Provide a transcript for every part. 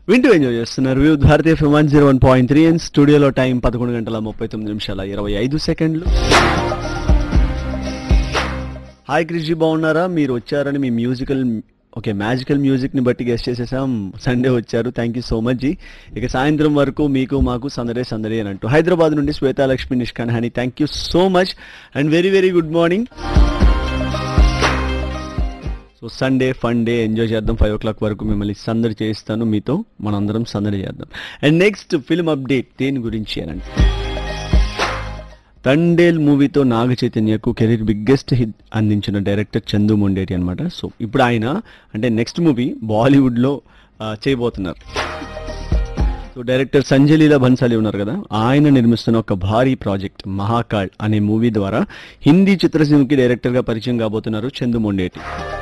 వింటూ ఎంజాయ్ చేస్తున్నారు వివిధ భారతీయ FM one zero one point three and స్టూడియోలో టైం పదకొండు గంటల ముప్పై తొమ్మిది నిమిషాల ఇరవై ఐదు సెకండ్లు హాయ్ క్రిషి బాగున్నారా మీరు వచ్చారని మీ మ్యూజికల్ ఓకే మ్యాజికల్ మ్యూజిక్ ని బట్టి గెస్ట్ చేసేసాం సండే వచ్చారు thank you so much ji ఇక సాయంత్రం వరకు మీకు మాకు సందడే సందడే అని అంటూ హైదరాబాద్ నుండి శ్వేతాలక్ష్మి నిష్కాన్ హని thank you so much and very very good morning so Sunday fun day enjoy చేద్దాం ఫైవ్ ఓ క్లాక్ వరకు మిమ్మల్ని సందడి చేయిస్తాను మీతో మనందరం సందడి చేద్దాం అండ్ నెక్స్ట్ ఫిల్మ్ అప్డేట్ దేని గురించి అనండి తండేల్ మూవీతో నాగ చైతన్యకు కెరీర్ బిగ్గెస్ట్ హిట్ అందించిన డైరెక్టర్ చందు మొండేటి అనమాట సో ఇప్పుడు ఆయన అంటే నెక్స్ట్ మూవీ బాలీవుడ్లో ఆ, చేయబోతున్నారు సో డైరెక్టర్ సంజయ్ లీలా బన్సాలి ఉన్నారు కదా ఆయన నిర్మిస్తున్న ఒక భారీ ప్రాజెక్ట్ మహాకాళ్ అనే మూవీ ద్వారా హిందీ చిత్రసీమకి డైరెక్టర్గా పరిచయం కాబోతున్నారు చందు మొండేటి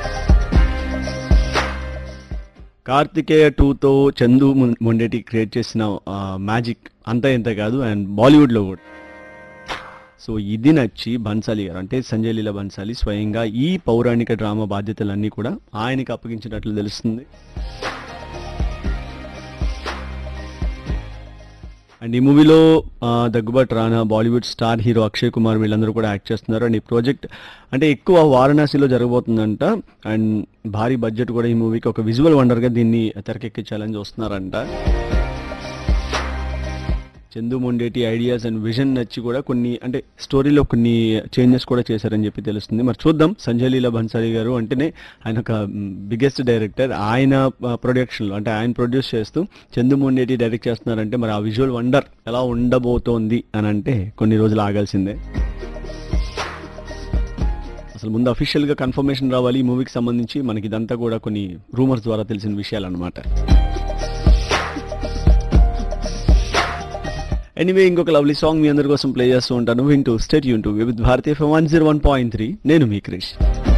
కార్తికేయ టూతో చందు మొం- మొండేటి క్రియేట్ చేసిన మ్యాజిక్ అంతా ఇంత కాదు అండ్ బాలీవుడ్లో కూడా సో ఇది నచ్చి బన్సాలి గారు అంటే సంజయ్ లీలా బన్సాలి స్వయంగా ఈ పౌరాణిక డ్రామా బాధ్యతలన్నీ కూడా ఆయనకి అప్పగించినట్లు తెలుస్తుంది అండ్ ఈ మూవీలో ఆ, Daggubati Rana Bollywood star hero Akshay Kumar వీళ్ళందరూ కూడా యాక్ట్ చేస్తున్నారు అండ్ ఈ ప్రాజెక్ట్ అంటే ఎక్కువ వారణాసిలో జరగబోతుందంట అండ్ భారీ బడ్జెట్ కూడా ఈ మూవీకి ఒక విజువల్ వండర్గా దీన్ని తెరకెక్కించాలని చూస్తున్నారంట Chandu Mondeti ideas and vision నచ్చి కూడా కొన్ని అంటే స్టోరీలో కొన్ని చేంజెస్ కూడా చేశారని చెప్పి తెలుస్తుంది మరి చూద్దాం సంజయ్ లీలా బన్సాలి గారు అంటేనే ఆయన ఒక బిగ్గెస్ట్ డైరెక్టర్ ఆయన ప్రొడక్షన్లో అంటే ఆయన ప్రొడ్యూస్ చేస్తూ చందు మొండేటి డైరెక్ట్ చేస్తున్నారంటే మరి ఆ విజువల్ వండర్ ఎలా ఉండబోతోంది అని అంటే కొన్ని రోజులు ఆగాల్సిందే అసలు ముందు అఫీషియల్ గా కన్ఫర్మేషన్ రావాలి ఈ మూవీకి సంబంధించి మనకి ఇదంతా కూడా కొన్ని రూమర్స్ ద్వారా తెలిసిన విషయాలు అనమాట ఎనీవే ఇంకొక లవ్లీ సాంగ్ మీ అందరి కోసం ప్లే చేస్తూ ఉంటాను వింటూ స్టేట్ యూన్ టు విత్ భారతీయ one zero one point three నేను మీ క్రిష్